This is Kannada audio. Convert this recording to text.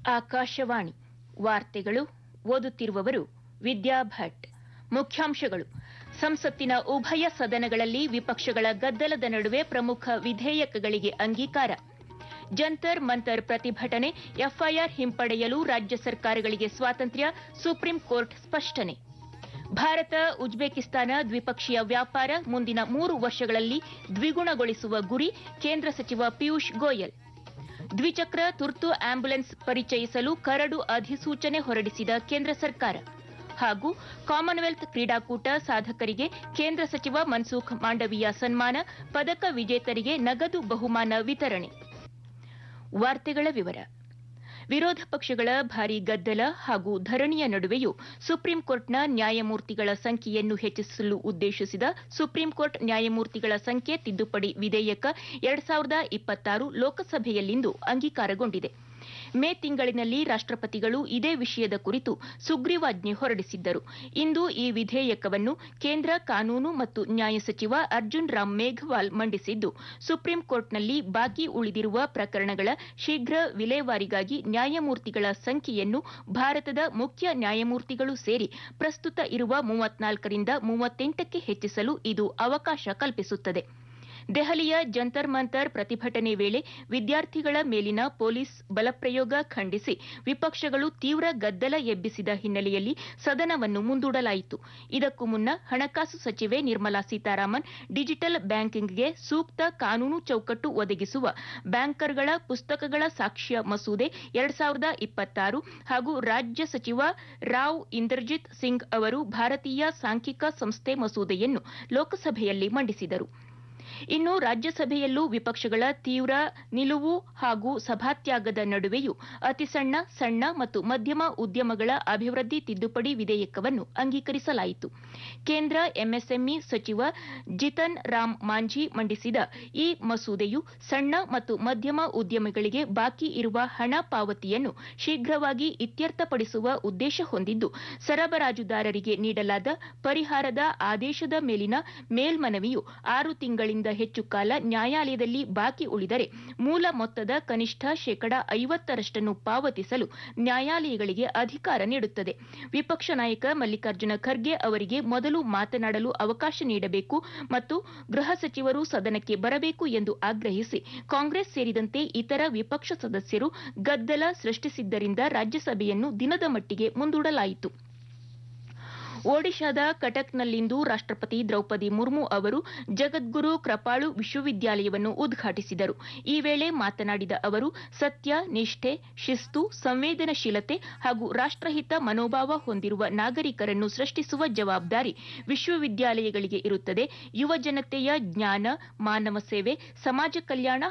ಆಕಾಶವಾಣಿ ವಾರ್ತೆಗಳು ಓದುತ್ತಿರುವವರು ವಿದ್ಯಾ ಭಟ್ ಮುಖ್ಯಾಂಶಗಳು ಸಂಸತ್ತಿನ ಉಭಯ ಸದನಗಳಲ್ಲಿ ವಿಪಕ್ಷಗಳ ಗದ್ದಲದ ನಡುವೆ ಪ್ರಮುಖ ವಿಧೇಯಕಗಳಿಗೆ ಅಂಗೀಕಾರ ಜಂತರ್ ಮಂತರ್ ಪ್ರತಿಭಟನೆ ಎಫ್ಐಆರ್ ಹಿಂಪಡೆಯಲು ರಾಜ್ಯ ಸರ್ಕಾರಗಳಿಗೆ ಸ್ವಾತಂತ್ರ್ಯ ಸುಪ್ರೀಂ ಕೋರ್ಟ್ ಸ್ಪಷ್ಟನೆ ಭಾರತ ಉಜ್ಬೇಕಿಸ್ತಾನ ದ್ವಿಪಕ್ಷೀಯ ವ್ಯಾಪಾರ ಮುಂದಿನ ಮೂರು ವರ್ಷಗಳಲ್ಲಿ ದ್ವಿಗುಣಗೊಳಿಸುವ ಗುರಿ ಕೇಂದ್ರ ಸಚಿವ ಪಿಯೂಷ್ ಗೋಯಲ್ ದ್ವಿಚಕ್ರ ತುರ್ತು ಆಂಬ್ಯುಲೆನ್ಸ್ ಪರಿಚಯಿಸಲು ಕರಡು ಅಧಿಸೂಚನೆ ಹೊರಡಿಸಿದ ಕೇಂದ್ರ ಸರ್ಕಾರ ಹಾಗೂ ಕಾಮನ್ವೆಲ್ತ್ ಕ್ರೀಡಾಕೂಟ ಸಾಧಕರಿಗೆ ಕೇಂದ್ರ ಸಚಿವ ಮನ್ಸುಖ್ ಮಾಂಡವೀಯ ಸನ್ಮಾನ ಪದಕ ವಿಜೇತರಿಗೆ ನಗದು ಬಹುಮಾನ ವಿತರಣೆ ವಾರ್ತೆಗಳ ವಿವರ ವಿರೋಧ ಪಕ್ಷಗಳ ಭಾರೀ ಗದ್ದಲ ಹಾಗೂ ಧರಣಿಯ ನಡುವೆಯೂ ಸುಪ್ರೀಂ ಕೋರ್ಟ್ನ ನ್ಯಾಯಮೂರ್ತಿಗಳ ಸಂಖ್ಯೆಯನ್ನು ಹೆಚ್ಚಿಸಲು ಉದ್ದೇಶಿಸಿದ ಸುಪ್ರೀಂ ಕೋರ್ಟ್ ನ್ಯಾಯಮೂರ್ತಿಗಳ ಸಂಖ್ಯೆ ತಿದ್ದುಪಡಿ ವಿಧೇಯಕ ಎರಡ್ ಸಾವಿರದ ಇಪ್ಪತ್ತಾರು ಲೋಕಸಭೆಯಲ್ಲಿಂದು ಅಂಗೀಕಾರಗೊಂಡಿದೆ ಮೇ ತಿಂಗಳಿನಲ್ಲಿ ರಾಷ್ಟಪತಿಗಳು ಇದೇ ವಿಷಯದ ಕುರಿತು ಸುಗ್ರೀವಾಜ್ಞೆ ಹೊರಡಿಸಿದ್ದರು ಇಂದು ಈ ವಿಧೇಯಕವನ್ನು ಕೇಂದ್ರ ಕಾನೂನು ಮತ್ತು ನ್ಯಾಯ ಸಚಿವ ಅರ್ಜುನ್ ರಾಮ್ ಮೇಘವಾಲ್ ಮಂಡಿಸಿದ್ದು ಸುಪ್ರೀಂ ಕೋರ್ಟ್ನಲ್ಲಿ ಬಾಕಿ ಉಳಿದಿರುವ ಪ್ರಕರಣಗಳ ಶೀಘ್ರ ವಿಲೇವಾರಿಗಾಗಿ ನ್ಯಾಯಮೂರ್ತಿಗಳ ಸಂಖ್ಯೆಯನ್ನು ಭಾರತದ ಮುಖ್ಯ ನ್ಯಾಯಮೂರ್ತಿಗಳು ಸೇರಿ ಪ್ರಸ್ತುತ ಇರುವ ಮೂವತ್ನಾಲ್ಕರಿಂದ ಮೂವತ್ತೆಂಟಕ್ಕೆ ಹೆಚ್ಚಿಸಲು ಇದು ಅವಕಾಶ ಕಲ್ಪಿಸುತ್ತದೆ ದೆಹಲಿಯ ಜಂತರ್ ಮಂತರ್ ಪ್ರತಿಭಟನೆ ವೇಳೆ ವಿದ್ಯಾರ್ಥಿಗಳ ಮೇಲಿನ ಪೊಲೀಸ್ ಬಲಪ್ರಯೋಗ ಖಂಡಿಸಿ ವಿಪಕ್ಷಗಳು ತೀವ್ರ ಗದ್ದಲ ಎಬ್ಬಿಸಿದ ಹಿನ್ನೆಲೆಯಲ್ಲಿ ಸದನವನ್ನು ಮುಂದೂಡಲಾಯಿತು ಇದಕ್ಕೂ ಮುನ್ನ ಹಣಕಾಸು ಸಚಿವೆ ನಿರ್ಮಲಾ ಸೀತಾರಾಮನ್ ಡಿಜಿಟಲ್ ಬ್ಯಾಂಕಿಂಗ್ಗೆ ಸೂಕ್ತ ಕಾನೂನು ಚೌಕಟ್ಟು ಒದಗಿಸುವ ಬ್ಯಾಂಕರ್ಗಳ ಪುಸ್ತಕಗಳ ಸಾಕ್ಷ್ಯ ಮಸೂದೆ ಎರಡ್ ಸಾವಿರದ ಇಪ್ಪತ್ತಾರು ಹಾಗೂ ರಾಜ್ಯ ಸಚಿವ ರಾವ್ ಇಂದರ್ಜಿತ್ ಸಿಂಗ್ ಅವರು ಭಾರತೀಯ ಸಾಂಖ್ಯಿಕ ಸಂಸ್ಥೆ ಮಸೂದೆಯನ್ನು ಲೋಕಸಭೆಯಲ್ಲಿ ಮಂಡಿಸಿದರು ಇನ್ನು ರಾಜ್ಯಸಭೆಯಲ್ಲೂ ವಿಪಕ್ಷಗಳ ತೀವ್ರ ನಿಲುವು ಹಾಗೂ ಸಭಾತ್ಯಾಗದ ನಡುವೆಯೂ ಅತಿಸಣ್ಣ ಸಣ್ಣ ಮತ್ತು ಮಧ್ಯಮ ಉದ್ಯಮಗಳ ಅಭಿವೃದ್ಧಿ ತಿದ್ದುಪಡಿ ವಿಧೇಯಕವನ್ನು ಅಂಗೀಕರಿಸಲಾಯಿತು ಕೇಂದ್ರ ಎಂಎಸ್ಎಂಇ ಸಚಿವ ಜಿತನ್ ರಾಮ್ ಮಾಂಝಿ ಮಂಡಿಸಿದ ಈ ಮಸೂದೆಯು ಸಣ್ಣ ಮತ್ತು ಮಧ್ಯಮ ಉದ್ಯಮಿಗಳಿಗೆ ಬಾಕಿ ಇರುವ ಹಣ ಪಾವತಿಯನ್ನು ಶೀಘ್ರವಾಗಿ ಇತ್ಯರ್ಥಪಡಿಸುವ ಉದ್ದೇಶ ಹೊಂದಿದ್ದು ಸರಬರಾಜುದಾರರಿಗೆ ನೀಡಲಾದ ಪರಿಹಾರದ ಆದೇಶದ ಮೇಲಿನ ಮೇಲ್ಮನವಿಯು ಆರು ತಿಂಗಳಿಂದ ಹೆಚ್ಚು ಕಾಲ ನ್ಯಾಯಾಲಯದಲ್ಲಿ ಬಾಕಿ ಉಳಿದರೆ ಮೂಲ ಮೊತ್ತದ ಕನಿಷ್ಠ ಶೇಕಡ ಐವತ್ತರಷ್ಟನ್ನು ಪಾವತಿಸಲು ನ್ಯಾಯಾಲಯಗಳಿಗೆ ಅಧಿಕಾರ ನೀಡುತ್ತದೆ ವಿಪಕ್ಷ ನಾಯಕ ಮಲ್ಲಿಕಾರ್ಜುನ ಖರ್ಗೆ ಅವರಿಗೆ ಮೊದಲು ಮಾತನಾಡಲು ಅವಕಾಶ ನೀಡಬೇಕು ಮತ್ತು ಗೃಹ ಸಚಿವರು ಸದನಕ್ಕೆ ಬರಬೇಕು ಎಂದು ಆಗ್ರಹಿಸಿ ಕಾಂಗ್ರೆಸ್ ಸೇರಿದಂತೆ ಇತರ ವಿಪಕ್ಷ ಸದಸ್ಯರು ಗದ್ದಲ ಸೃಷ್ಟಿಸಿದ್ದರಿಂದ ರಾಜ್ಯಸಭೆಯನ್ನು ದಿನದ ಮಟ್ಟಿಗೆ ಮುಂದೂಡಲಾಯಿತು ಒಡಿಶಾದ ಕಟಕ್ನಲ್ಲಿಂದು ರಾಷ್ಟಪತಿ ದ್ರೌಪದಿ ಮುರ್ಮು ಅವರು ಜಗದ್ಗುರು ಕೃಪಾಳು ವಿಶ್ವವಿದ್ಯಾಲಯವನ್ನು ಉದ್ಘಾಟಿಸಿದರು ಈ ವೇಳೆ ಮಾತನಾಡಿದ ಅವರು ಸತ್ಯ ನಿಷ್ಠೆ ಶಿಸ್ತು ಸಂವೇದನಶೀಲತೆ ಹಾಗೂ ರಾಷ್ಟಹಿತ ಮನೋಭಾವ ಹೊಂದಿರುವ ನಾಗರಿಕರನ್ನು ಸೃಷ್ಟಿಸುವ ಜವಾಬ್ದಾರಿ ವಿಶ್ವವಿದ್ಯಾಲಯಗಳಿಗೆ ಇರುತ್ತದೆ ಯುವ ಜನತೆಯ ಜ್ಞಾನ ಮಾನವ ಸೇವೆ ಸಮಾಜ ಕಲ್ಯಾಣ